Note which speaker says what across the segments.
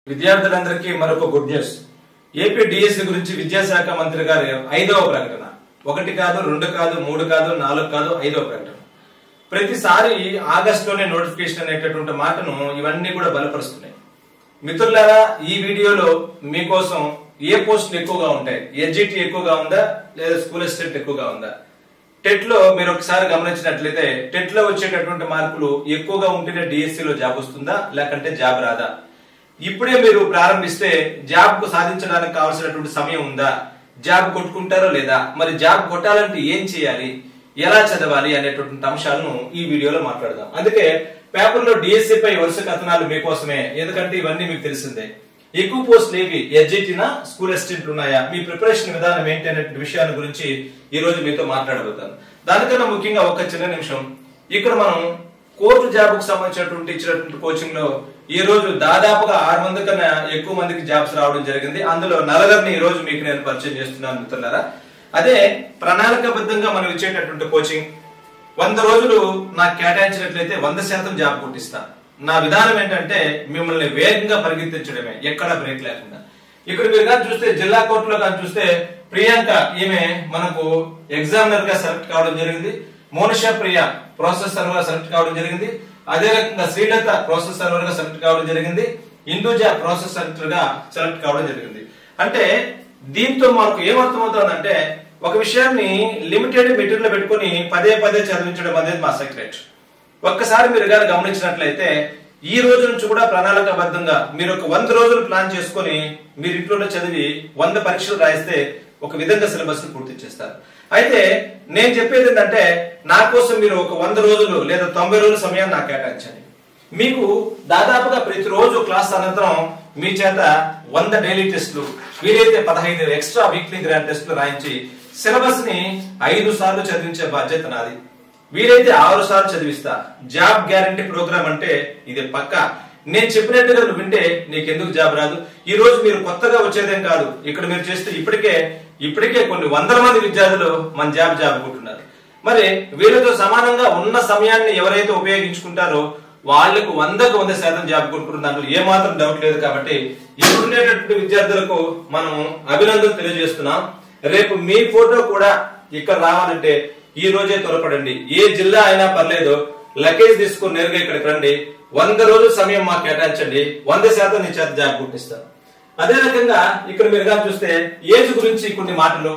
Speaker 1: విద్యార్థులందరికీ మరొక good news AP DSC గురించి విద్యాశాఖ మంత్రి గారి ఐదవ ప్రకటన ఒకటి కాదు రెండు కాదు మూడు కాదు నాలుగు కాదు ఐదవ ప్రకటన ప్రతిసారి ఆగస్టులోనే నోటిఫికేషన్ అనేటటువంటి మాటను ఇవన్నీ కూడా బలపరుస్తున్నాయి మిత్రులారా ఈ వీడియోలో మీకోసం ఏ పోస్టులు ఎక్కువగా ఉంటాయి ఎస్జిటి ఎక్కువగా ఉందా లేదా స్కూల్ అసిస్టెంట్ ఎక్కువగా ఉందా టెట్ లో మీరు ఒకసారి గమనించినట్లయితే టెట్ లో వచ్చేటటువంటి మార్కులు ఎక్కువగా ఉంటేనే డిఎస్సి లో జాబ్ వస్తుందా లేకంటే జాబ్ రాదా ఇప్పుడే మీరు ప్రారంభిస్తే జాబ్ కు సాధించడానికి కావాల్సినటువంటి సమయం ఉందా జాబ్ కొట్టుకుంటారో లేదా మరి జాబ్ కొట్టాలంటే ఏం చేయాలి ఎలా చదవాలి అనేటువంటి అంశాలను ఈ వీడియోలో మాట్లాడదాం అందుకే పేపర్ లో డిఎస్సి పై వరుస కథనాలు మీకోసమే ఎందుకంటే ఇవన్నీ మీకు తెలిసిందే ఎక్కువ పోస్టులు ఏవి ఎడ్జిటినా స్కూల్ అసిస్టెంట్ ఉన్నాయా మీ ప్రిపరేషన్ విధానం ఏంటి అనే విషయాన్ని గురించి ఈ రోజు మీతో మాట్లాడబోతాను దానికన్నా ముఖ్యంగా ఒక చిన్న నిమిషం ఇక్కడ మనం కోర్టు జాబ్ కు సంబంధించినటువంటి ఇచ్చినటువంటి కోచింగ్ లో ఈ రోజు దాదాపుగా ఆరు మంది కన్నా ఎక్కువ మందికి జాబ్స్ రావడం జరిగింది అందులో నలుగురిని ఈ రోజు మీకు నేను పరిచయం చేస్తున్నాను మిత్రులారా అదే ప్రణాళికాబద్ధంగా మనం ఇచ్చేటటువంటి కోచింగ్ వంద రోజులు నాకు కేటాయించినట్లయితే వంద శాతం జాబ్ కొట్టిస్తా నా విధానం ఏంటంటే మిమ్మల్ని వేగంగా పరిగెత్తించడమే ఎక్కడా బ్రేక్ లేకుండా ఇక్కడ మీరు కానీ చూస్తే జిల్లా కోర్టులో కానీ చూస్తే ప్రియాంక ఈమె మనకు ఎగ్జామినర్ గా సెలెక్ట్ కావడం జరిగింది మోనిషా ప్రియ ప్రాసెస్ సర్వర్ గా సెలెక్ట్ కావడం జరిగింది అదే రకంగా శ్రీలత ప్రాసెస్ సర్వర్ గా సెలెక్ట్ కావడం జరిగింది ఇందూజా ప్రాసెస్ సెలెక్టర్ గా సెలెక్ట్ కావడం జరిగింది అంటే దీంతో మనకు ఏమర్థమవుతుందంటే ఒక విషయాన్ని లిమిటెడ్ మెటీరియల్ పెట్టుకొని పదే పదే చదివించడం అనేది మా సెక్రెట్ ఒక్కసారి మీరు కానీ గమనించినట్లయితే ఈ రోజు నుంచి కూడా ప్రణాళికాబద్ధంగా మీరు ఒక వంద రోజులు ప్లాన్ చేసుకొని మీరు ఇంట్లో చదివి వంద పరీక్షలు రాయిస్తే ఒక విధంగా సిలబస్ పూర్తి చేస్తారు అయితే నేను చెప్పేది ఏంటంటే నా కోసం మీరు ఒక వంద రోజులు లేదా తొంభై రోజుల సమయాన్ని నాకు కేటాయించండి మీకు దాదాపుగా ప్రతిరోజు క్లాస్ అనంతరం మీ చేత వంద డైలీ టెస్టులు వీలైతే పదహైదు ఎక్స్ట్రా వీక్లీ గ్రాండ్ టెస్టులు రాయించి సిలబస్ ని ఐదు సార్లు చదివించే బాధ్యత నాది వీలైతే ఆరు సార్లు చదివిస్తా జాబ్ గ్యారంటీ ప్రోగ్రామ్ అంటే ఇది పక్క నేను చెప్పినట్టుగా నువ్వు వింటే నీకు ఎందుకు జాబ్ రాదు ఈ రోజు మీరు కొత్తగా వచ్చేదేం కాదు ఇక్కడ మీరు చేస్తే ఇప్పటికే ఇప్పటికే కొన్ని వందల మంది విద్యార్థులు మన జాబ్ జాబ్ కొట్టున్నారు మరి వీళ్ళతో సమానంగా ఉన్న సమయాన్ని ఎవరైతే ఉపయోగించుకుంటారో వాళ్లకు వందకు వంద శాతం జాబ్ కొట్టుకున్న దాంట్లో ఏమాత్రం డౌట్ లేదు కాబట్టి ఇప్పుడు ఉండేటటువంటి విద్యార్థులకు మనం అభినందనలు తెలియజేస్తున్నాం రేపు మీ ఫోటో కూడా ఇక్కడ రావాలంటే ఈ రోజే త్వరపడండి ఏ జిల్లా అయినా పర్లేదు లగేజ్ తీసుకొని నేరుగా ఇక్కడికి రండి వంద రోజుల సమయం మాకు కేటాయించండి వంద శాతం నీ చేత జాబ్ గుర్తిస్తాను అదే రకంగా ఇక్కడ మీరు కానీ చూస్తే ఏజ్ గురించి కొన్ని మాటలు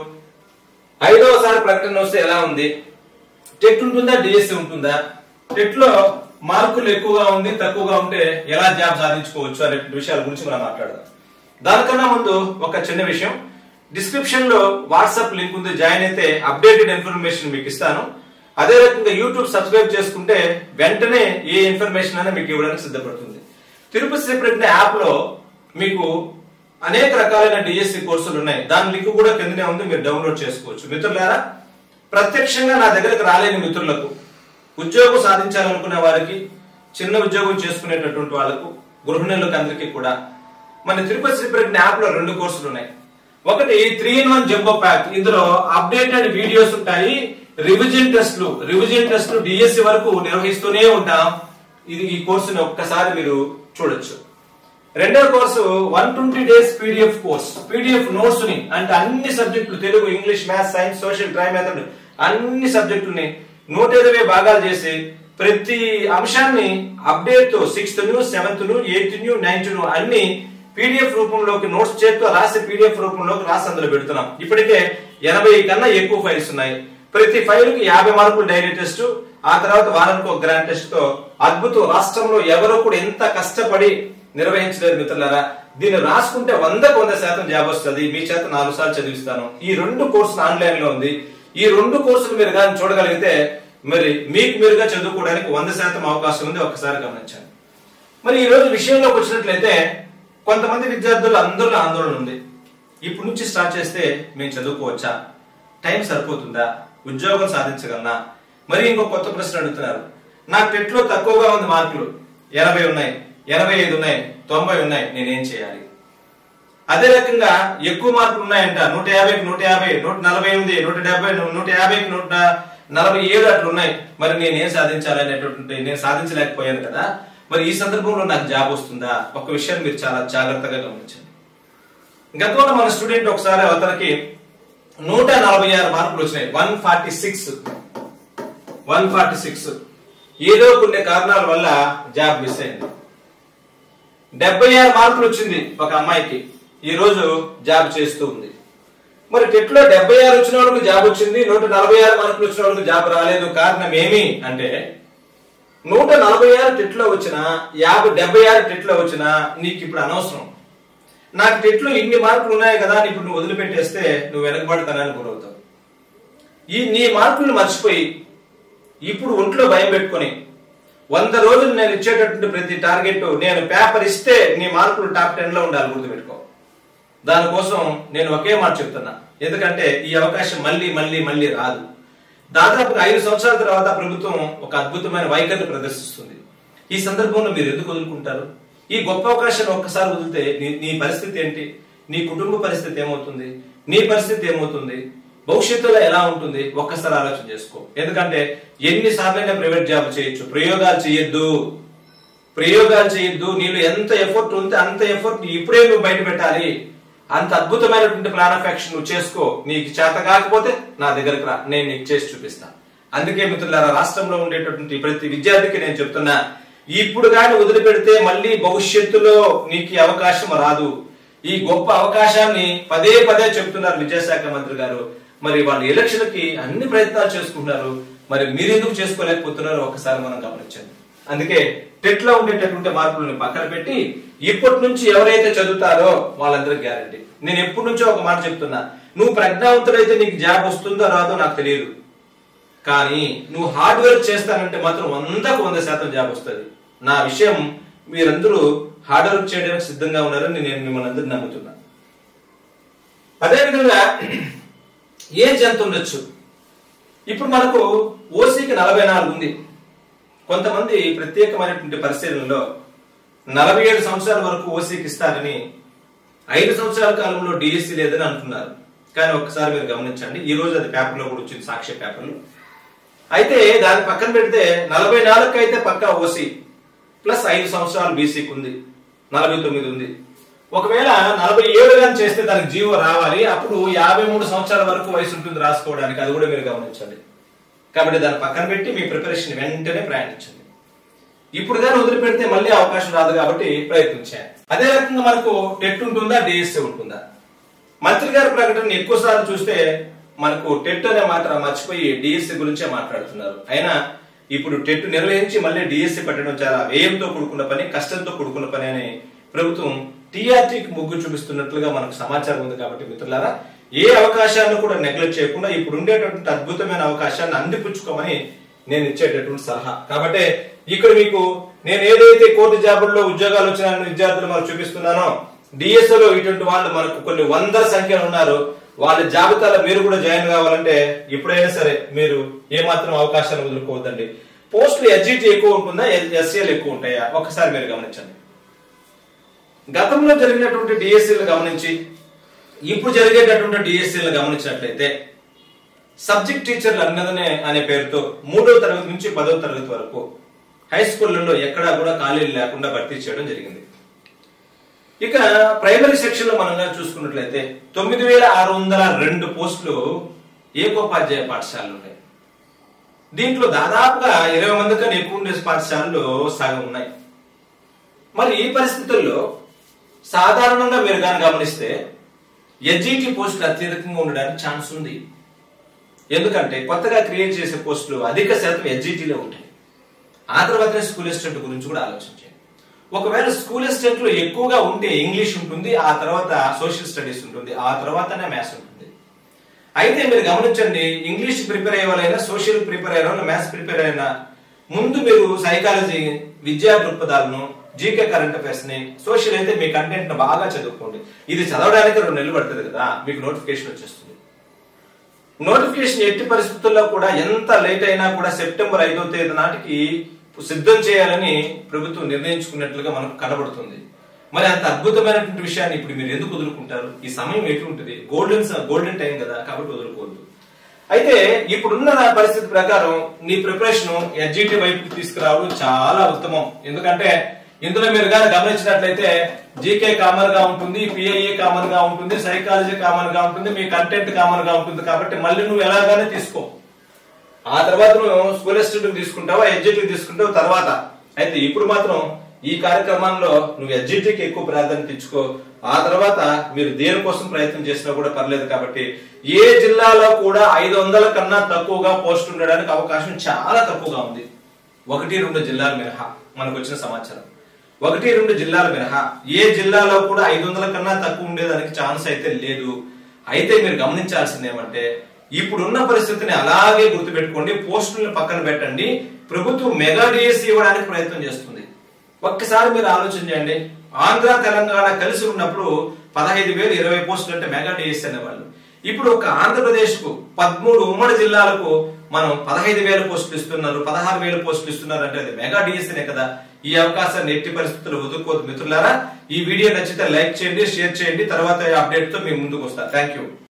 Speaker 1: ఐదవసారి ప్రకటన వస్తే ఎలా ఉంది టెట్ ఉంటుందా డిఎస్సి ఉంటుందా టెట్ లో మార్కులు ఎక్కువగా ఉంది తక్కువగా ఉంటే ఎలా జాబ్ సాధించుకోవచ్చు అనే విషయాల గురించి మనం మాట్లాడదాం దానికన్నా ముందు ఒక చిన్న విషయం డిస్క్రిప్షన్ లో వాట్సాప్ లింక్ ఉంది జాయిన్ అయితే అప్డేటెడ్ ఇన్ఫర్మేషన్ మీకు ఇస్తాను అదే రకంగా యూట్యూబ్ సబ్స్క్రైబ్ చేసుకుంటే వెంటనే ఏ ఇన్ఫర్మేషన్ అయినా మీకు ఇవ్వడానికి సిద్ధపడుతుంది తిరుపతి సెపరేట్ యాప్ లో మీకు అనేక రకాలైన డిఎస్సి కోర్సులు ఉన్నాయి దాని లింక్ కూడా కిందనే ఉంది మీరు డౌన్లోడ్ చేసుకోవచ్చు మిత్రులారా ప్రత్యక్షంగా నా దగ్గరకు రాలేని మిత్రులకు ఉద్యోగం సాధించాలనుకునే వారికి చిన్న ఉద్యోగం చేసుకునేటటువంటి వాళ్ళకు గృహిణులకు అందరికీ కూడా మన తిరుపతి శ్రీప్రజ్ఞ యాప్ లో రెండు కోర్సులు ఉన్నాయి ఒకటి three in one jumbo pack ఇందులో అప్డేటెడ్ వీడియోస్ ఉంటాయి రివిజన్ టెస్ట్లు రివిజన్ టెస్ట్లు డిఎస్సి వరకు నిర్వహిస్తూనే ఉంటాం ఇది ఈ కోర్సుని ఒక్కసారి మీరు చూడొచ్చు రెండో course one twenty days PDF course PDF notes ని అంటే అన్ని సబ్జెక్టులు Telugu English maths science social ట్రై మెథడ్ అన్ని సబ్జెక్టుల్ని నూట ఇరవై భాగాలు చేసి ప్రతి అంశాన్ని అప్డేట్ తో sixth new seventh new eighth new ninth new అన్ని పీడిఎఫ్ రూపంలోకి నోట్స్ చేతితో రాసి పీడిఎఫ్ రూపంలోకి రాసి అందులో పెడుతున్నాం ఇప్పటికే ఎనభై కన్నా ఎక్కువ ఫైల్స్ ఉన్నాయి ప్రతి ఫైల్ కి యాభై మార్కులు డైలీ టెస్ట్ ఆ తర్వాత వారానికి ఒక గ్రాండ్ టెస్ట్ తో అద్భుతం రాష్ట్రంలో ఎవరో కూడా ఎంత కష్టపడి నిర్వహించలేదు మిత్రులారా దీన్ని రాసుకుంటే వందకు వంద శాతం జాబ్ వస్తుంది మీ చేత నాలుగు సార్లు చదివిస్తాను ఈ రెండు కోర్సులు ఆన్లైన్ లో ఉంది ఈ రెండు కోర్సులు మీరు కానీ చూడగలిగితే మరి మీకు మీరుగా చదువుకోవడానికి వంద శాతం అవకాశం ఉంది ఒక్కసారి గమనించండి మరి ఈ రోజు విషయంలోకి వచ్చినట్లయితే కొంతమంది విద్యార్థులు అందరిలో ఆందోళన ఉంది ఇప్పుడు నుంచి స్టార్ట్ చేస్తే మేము చదువుకోవచ్చా టైం సరిపోతుందా ఉద్యోగం సాధించగలనా మరి ఇంకో కొత్త ప్రశ్న అడుగుతున్నారు నాకు టెట్లో తక్కువగా ఉంది మార్కులు ఎనభై ఉన్నాయి ఎనభై ఐదు ఉన్నాయి తొంభై ఉన్నాయి నేనేం చేయాలి అదే రకంగా ఎక్కువ మార్కులు ఉన్నాయంట నూట యాభైకి నూట యాభై నూట నలభై ఎనిమిది నూట డెబ్బై నూట యాభైకి నూట నలభై ఏడు అట్లా ఉన్నాయి మరి నేనేం సాధించాలి అనేటువంటి నేను సాధించలేకపోయాను కదా మరి ఈ సందర్భంలో నాకు జాబ్ వస్తుందా ఒక విషయాన్ని మీరు చాలా జాగ్రత్తగా గమనించండి గతంలో మన స్టూడెంట్ ఒకసారి అతనికి నూట నలభై ఆరు మార్కులు వచ్చినాయి one forty six one forty six ఏదో కొన్ని కారణాల వల్ల జాబ్ మిస్ అయింది డెబ్బై ఆరు మార్కులు వచ్చింది ఒక అమ్మాయికి ఈ రోజు జాబ్ చేస్తూ ఉంది మరి టెట్ లో డెబ్బై ఆరు వచ్చిన వాళ్ళకి జాబ్ వచ్చింది నూట నలభై ఆరు మార్కులు వచ్చిన వాళ్ళకి జాబ్ రాలేదు కారణం ఏమి అంటే నూట నలభై ఆరు టెట్ లో వచ్చిన యాభై డెబ్బై ఆరు టెట్ లో వచ్చిన నీకు ఇప్పుడు అనవసరం నాకు టెట్ లో ఇన్ని మార్కులు ఉన్నాయి కదా అని ఇప్పుడు నువ్వు వదిలిపెట్టేస్తే నువ్వు వెనకబడతానని గురవుతావు ఈ నీ మార్కులు మర్చిపోయి ఇప్పుడు ఒంట్లో భయం పెట్టుకొని వంద రోజులు నేను ఇచ్చేటటువంటి ప్రతి టార్గెట్ నేను పేపర్ ఇస్తే నీ మార్కులు టాప్ టెన్ లో ఉండాలి గుర్తుపెట్టుకో దానికోసం నేను ఒకే మాట చెప్తున్నా ఎందుకంటే ఈ అవకాశం మళ్ళీ మళ్ళీ మళ్ళీ రాదు దాదాపుగా ఐదు సంవత్సరాల తర్వాత ప్రభుత్వం ఒక అద్భుతమైన వైఖరిని ప్రదర్శిస్తుంది ఈ సందర్భంలో మీరు ఎందుకు వదులుకుంటారు ఈ గొప్ప అవకాశాన్ని ఒక్కసారి వదిలితే నీ నీ పరిస్థితి ఏంటి నీ కుటుంబ పరిస్థితి ఏమవుతుంది నీ పరిస్థితి ఏమవుతుంది భవిష్యత్తులో ఎలా ఉంటుంది ఒక్కసారి ఆలోచన చేసుకో ఎందుకంటే ఎన్నిసార్లైనా ప్రైవేట్ జాబ్ చేయొచ్చు ప్రయోగాలు చేయొద్దు ప్రయోగాలు చేయొద్దు నీలో ఎంత ఎఫర్ట్ ఉంటే అంత ఎఫర్ట్ ఇప్పుడే నువ్వు బయట పెట్టాలి అంత అద్భుతమైనటువంటి ప్లాన్ ఆఫ్ యాక్షన్ నువ్వు చేసుకో నీకు చేత కాకపోతే నా దగ్గరకు రా నేను నీకు చేసి చూపిస్తా అందుకే మిత్రులారా రాష్ట్రంలో ఉండేటటువంటి ప్రతి విద్యార్థికి నేను చెప్తున్నా ఇప్పుడు కానీ వదిలిపెడితే మళ్ళీ భవిష్యత్తులో నీకు ఈ అవకాశం రాదు ఈ గొప్ప అవకాశాన్ని పదే పదే చెప్తున్నారు విద్యాశాఖ మంత్రి గారు మరి వాళ్ళు ఎలక్షన్ కి అన్ని ప్రయత్నాలు చేసుకుంటున్నారు మరి మీరెందుకు చేసుకోలేకపోతున్నారో ఒకసారి మనం గమనించండి అందుకే టెట్ లో ఉండేటటువంటి మార్పులను పక్కన పెట్టి ఇప్పటి నుంచి ఎవరైతే చదువుతారో వాళ్ళందరూ గ్యారంటీ నేను ఎప్పటి నుంచో ఒక మాట చెప్తున్నా నువ్వు ప్రజ్ఞావంతుడైతే నీకు జాబ్ వస్తుందో రాదో నాకు తెలియదు కానీ నువ్వు హార్డ్ వర్క్ చేస్తానంటే మాత్రం వందకు వంద శాతం జాబ్ వస్తుంది నా విషయం మీరందరూ హార్డ్ వర్క్ చేయడానికి సిద్ధంగా ఉన్నారని నేను మిమ్మల్ని అందరినీ నమ్ముతున్నా అదేవిధంగా ఏజ్ ఎంత ఉండొచ్చు ఇప్పుడు మనకు ఓసీకి నలభై నాలుగు ఉంది కొంతమంది ప్రత్యేకమైనటువంటి పరిశీలనలో నలభై ఏడు సంవత్సరాల వరకు ఓసీకి ఇస్తారని ఐదు సంవత్సరాల కాలంలో డిఎస్సి లేదని అంటున్నారు కానీ ఒక్కసారి మీరు గమనించండి ఈ రోజు అది పేపర్లో కూడా వచ్చింది సాక్ష్య పేపర్లో అయితే దాన్ని పక్కన పెడితే నలభై నాలుగు అయితే పక్కా ఓసీ ప్లస్ ఐదు సంవత్సరాలు బీసీకి ఉంది నలభై తొమ్మిది ఉంది ఒకవేళ నలభై ఏడు కానీ చేస్తే దానికి జీవో రావాలి అప్పుడు యాభై మూడు సంవత్సరాల వరకు వయసు ఉంటుంది రాసుకోవడానికి అది కూడా మీరు గమనించండి కాబట్టి దాన్ని పక్కన పెట్టి మీ ప్రిపరేషన్ వెంటనే ప్రయాణించండి ఇప్పుడు కానీ వదిలిపెడితే మళ్ళీ అవకాశం రాదు కాబట్టి ప్రయత్నించాను అదే రకంగా మనకు టెట్ ఉంటుందా డిఎస్సీ ఉంటుందా మంత్రి గారి ప్రకటన ఎక్కువ సార్లు చూస్తే మనకు టెట్ అనే మాట మర్చిపోయి డిఎస్సి గురించే మాట్లాడుతున్నారు అయినా ఇప్పుడు టెట్ నిర్వహించి మళ్ళీ డిఎస్సి పెట్టడం చాలా వ్యయంతో కూడుకున్న పని కష్టంతో కూడుకున్న పని అని ప్రభుత్వం టీఆర్టీకి మొగ్గు చూపిస్తున్నట్లుగా మనకు సమాచారం ఉంది కాబట్టి మిత్రులారా ఏ అవకాశాన్ని కూడా నెగ్లెక్ట్ చేయకుండా ఇప్పుడు ఉండేటటువంటి అద్భుతమైన అవకాశాన్ని అందిపుచ్చుకోమని నేను ఇచ్చేటటువంటి సలహా కాబట్టి ఇక్కడ మీకు నేను ఏదైతే కోర్టు జాబుల్లో ఉద్యోగాలు వచ్చిన విద్యార్థులు మనకు చూపిస్తున్నానో డిఎస్ఓ లో ఇటువంటి వాళ్ళు మనకు కొన్ని వందల సంఖ్యలో ఉన్నారు వాళ్ళ జాబితాలో మీరు కూడా జాయిన్ కావాలంటే ఇప్పుడైనా సరే మీరు ఏమాత్రం అవకాశాన్ని వదులుకోవద్దండి పోస్టులు ఎస్జిటి ఎక్కువ ఉంటుందా ఎస్సీఎల్ ఎక్కువ ఉంటాయా ఒకసారి మీరు గమనించండి గతంలో జరిగినటువంటి డిఎస్సీలు గమనించి ఇప్పుడు జరిగేటటువంటి డిఎస్సీలు గమనించినట్లయితే సబ్జెక్ట్ టీచర్లు అన్నదనే అనే పేరుతో మూడో తరగతి నుంచి పదో తరగతి వరకు హై స్కూళ్లలో ఎక్కడా కూడా ఖాళీలు లేకుండా భర్తీ చేయడం జరిగింది ఇక ప్రైమరీ సెక్షన్ లో మనం కానీ చూసుకున్నట్లయితే తొమ్మిది వేల ఆరు వందల రెండు పోస్టులు ఏకోపాధ్యాయ పాఠశాలలు ఉన్నాయి దీంట్లో దాదాపుగా ఇరవై మంది కన్నా ఎక్కువ ఉండే పాఠశాలలు సగం ఉన్నాయి మరి ఈ పరిస్థితుల్లో సాధారణంగా మీరు కానీ గమనిస్తే ఎస్జిటి పోస్టులు అత్యధికంగా ఉండడానికి ఛాన్స్ ఉంది ఎందుకంటే కొత్తగా క్రియేట్ చేసే పోస్టులు అధిక శాతం ఎస్జిటిలో ఉంటాయి ఆ తర్వాతనే స్కూల్ అసిస్టెంట్ గురించి కూడా ఆలోచించండి ఒకవేళ స్కూల్ అసిస్టెంట్ లో ఎక్కువగా ఉంటే ఇంగ్లీష్ ఉంటుంది ఆ తర్వాత సోషల్ స్టడీస్ ఉంటుంది ఆ తర్వాతనే మ్యాథ్స్ ఉంటుంది అయితే మీరు గమనించండి ఇంగ్లీష్ ప్రిపేర్ అయ్యే వాళ్ళైనా సోషల్ ప్రిపేర్ అయ్యే వాళ్ళు మ్యాథ్స్ ప్రిపేర్ అయినా ముందు మీరు సైకాలజీ విద్యా దృక్పథాలను జీకే కరెంట్ అఫైర్స్ ని సోషల్ అయితే మీ కంటెంట్ ను బాగా చదువుకోండి ఇది చదవడానికి రెండు నెలలు పడుతుంది కదా మీకు నోటిఫికేషన్ వచ్చేస్తుంది నోటిఫికేషన్ ఎట్టి పరిస్థితుల్లో కూడా ఎంత లేట్ అయినా కూడా సెప్టెంబర్ ఐదో తేదీ నాటికి సిద్ధం చేయాలని ప్రభుత్వం నిర్ణయించుకున్నట్లుగా మనకు కనబడుతుంది మరి అంత అద్భుతమైనటువంటి విషయాన్ని ఇప్పుడు మీరు ఎందుకు వదులుకుంటారు ఈ సమయం ఎటు ఉంటుంది గోల్డెన్ గోల్డెన్ టైం కదా కాబట్టి వదులుకోవద్దు అయితే ఇప్పుడున్న నా పరిస్థితి ప్రకారం నీ ప్రిపరేషన్ ఎడ్జిటి వైపు తీసుకురావడం చాలా ఉత్తమం ఎందుకంటే ఇందులో మీరు కానీ గమనించినట్లయితే జీకే కామన్ గా ఉంటుంది పిఐఏ కామన్ గా ఉంటుంది సైకాలజీ కామన్ గా ఉంటుంది మీ కంటెంట్ కామన్ గా ఉంటుంది కాబట్టి మళ్ళీ నువ్వు ఎలాగానే తీసుకో ఆ తర్వాత నువ్వు స్కూల్ స్టూడెంట్ తీసుకుంటావా ఎడ్జిటి తీసుకుంటావు తర్వాత అయితే ఇప్పుడు మాత్రం ఈ కార్యక్రమంలో నువ్వు ఎడ్జిటికి ఎక్కువ ప్రాధాన్యత ఇచ్చుకో ఆ తర్వాత మీరు దేనికోసం ప్రయత్నం చేసినా కూడా పర్లేదు కాబట్టి ఏ జిల్లాలో కూడా ఐదు వందల కన్నా తక్కువగా పోస్ట్ ఉండడానికి అవకాశం చాలా తక్కువగా ఉంది ఒకటి రెండు జిల్లాలు మినహా మనకు వచ్చిన సమాచారం ఒకటి రెండు జిల్లాలు మినహా ఏ జిల్లాలో కూడా ఐదు వందల కన్నా తక్కువ ఉండేదానికి ఛాన్స్ అయితే లేదు అయితే మీరు గమనించాల్సింది ఏమంటే ఇప్పుడున్న పరిస్థితిని అలాగే గుర్తుపెట్టుకోండి పోస్టులను పక్కన పెట్టండి ప్రభుత్వం మెగా డిఎస్ ఇవ్వడానికి ప్రయత్నం చేస్తుంది ఒక్కసారి మీరు ఆలోచన చేయండి ఆంధ్ర తెలంగాణ కలిసి ఉన్నప్పుడు పదహైదు వేలు ఇరవై పోస్టులు అంటే మెగా డిఎస్ అనేవాళ్ళు ఇప్పుడు ఒక ఆంధ్రప్రదేశ్ కు పదమూడు ఉమ్మడి జిల్లాలకు మనం పదహైదు వేల పోస్టులు ఇస్తున్నారు పదహారు వేల పోస్టులు ఇస్తున్నారు అంటే అది మెగా డిఎస్ఏనే కదా ఈ అవకాశాన్ని ఎట్టి పరిస్థితుల్లో వదులుకోవద్దు మిత్రులారా ఈ వీడియో నచ్చితే లైక్ చేయండి షేర్ చేయండి తర్వాత అప్డేట్ తో మీ ముందుకు వస్తా థ్యాంక్ యూ